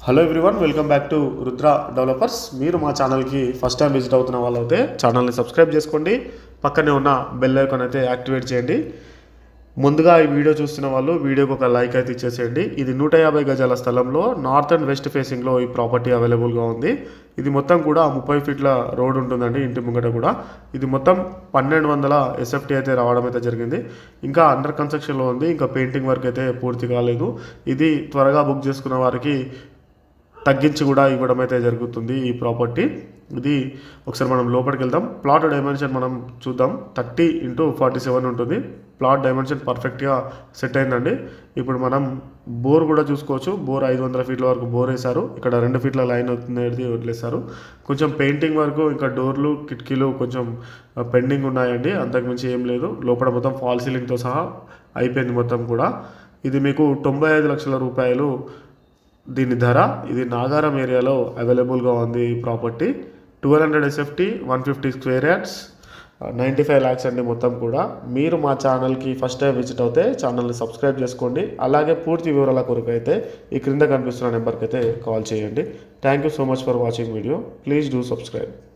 hello everyone welcome back to Rudra developers మీరు మా ఛానల్కి ఫస్ట్ టైం విజిట్ అవుతున్న వాళ్ళు అయితే ఛానల్ని సబ్స్క్రైబ్ చేసుకోండి పక్కనే ఉన్న బెల్ ఐకాన్ అయితే యాక్టివేట్ చేయండి ముందుగా ఈ వీడియో చూస్తున్న వాళ్ళు వీడియోకి ఒక లైక్ అయితే ఇచ్చేసేయండి ఇది నూట యాభై గజాల స్థలంలో నార్త్ అండ్ వెస్ట్ ఫేసింగ్లో ఈ ప్రాపర్టీ అవైలబుల్గా ఉంది ఇది మొత్తం కూడా ముప్పై ఫీట్ల రోడ్ ఉంటుందండి ఇంటి ముంగట కూడా ఇది మొత్తం పన్నెండు వందల ఎస్ఎఫ్టీ అయితే రావడం అయితే జరిగింది ఇంకా అండర్ కన్స్ట్రక్షన్లో ఉంది ఇంకా పెయింటింగ్ వర్క్ అయితే పూర్తి కాలేదు ఇది త్వరగా బుక్ చేసుకున్న వారికి తగ్గించి కూడా ఇవ్వడం అయితే జరుగుతుంది ఈ ప్రాపర్టీ ఇది ఒకసారి మనం లోపలికి వెళ్దాం ప్లాట్ డైమెన్షన్ మనం చూద్దాం థర్టీ ఇంటూ ఫార్టీ సెవెన్ ఉంటుంది ప్లాట్ డైమెన్షన్ పర్ఫెక్ట్గా సెట్ అయిందండి ఇప్పుడు మనం బోర్ కూడా చూసుకోవచ్చు బోర్ ఐదు వందల ఫీట్ల వరకు బోర్ వేశారు ఇక్కడ రెండు ఫీట్ల లైన్ అవుతుంది వదిలేశారు కొంచెం పెయింటింగ్ వరకు ఇంకా డోర్లు కిటికీలు కొంచెం పెండింగ్ ఉన్నాయండి అంతకుమించి ఏం లేదు లోపల మొత్తం ఫాల్ సీలింగ్తో సహా అయిపోయింది మొత్తం కూడా ఇది మీకు తొంభై ఐదు లక్షల రూపాయలు దీని ధర ఇది నాగారం ఏరియాలో అవైలబుల్గా ఉంది ఈ property twelve hundred SFT one fifty square yards ninety five lakhs అండి మొత్తం కూడా మీరు మా ఛానల్కి ఫస్ట్ టైం విజిట్ అవుతే ఛానల్ని సబ్స్క్రైబ్ చేసుకోండి అలాగే పూర్తి వివరాల కొరకు అయితే ఈ క్రింద కనిపిస్తున్న నెంబర్కి అయితే కాల్ చేయండి thank you so much for watching video please do subscribe